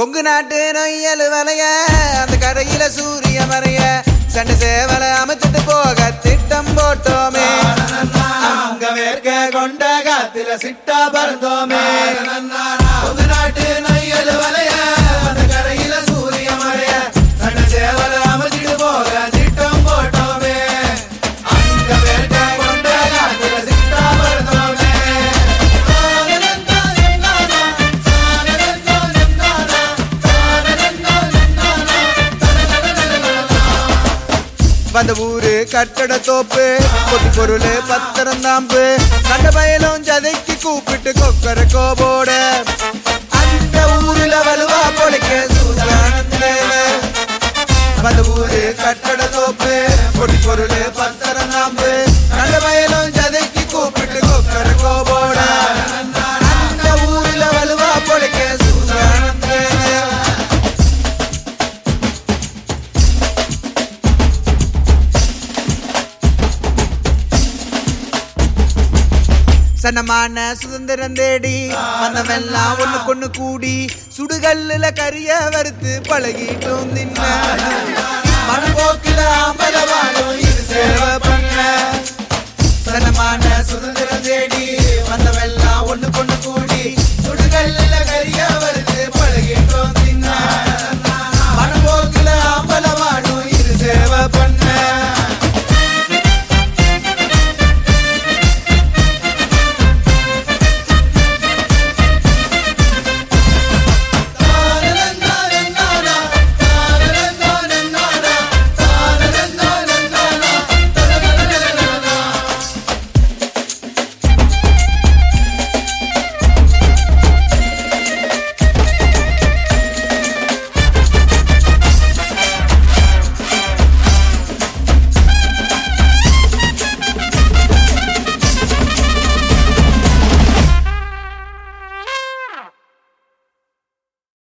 கொங்கு நாட்டு நொய்யல் வலைய அந்த கரையில சூரிய மறைய சண்டை சேவலை அமைத்துட்டு போக திட்டம் போட்டோமே அங்க வேர்க்க கொண்ட காத்துல சிட்டா பறந்தோமே புது நாட்டு நையல் வலைய அந்த கரையில சூரிய மறைய சண்ட சேவல அமைச்சிட்டு போக திட்டம் போட்டோமே அங்க வேர்க்க கொண்ட காத்துல சிட்டா பறந்தோமே வந்த ஊரு கட்டட தோப்பு பொட்டி பொருள் பத்திரம் தாம்பு கண்ட பயலும் ஜதைக்கு கூப்பிட்டு கொக்கர கோபோட அந்த ஊருல வலுவா பொழைக்க சூதானந்த வந்த ஊரு கட்டட தோப்பு பொட்டி பொருள் பத்திரம் தாம்பு கண்ட பயலும் ஜதைக்கு கூப்பிட்டு கொக்கர கோபோட அந்த ஊருல வலுவா பொழைக்க சூதானந்த சனமான சுதந்திரம் தேடி வந்தவெல்லாம் ஒண்ணு கொண்ணு கூடி சுடுகல்லுல கரிய வறுத்து பழகிட்டோம் தின்ன மனப்போக்கில ஆம்பல வாழும் இது சேவை பண்ண சனமான சுதந்திரம் தேடி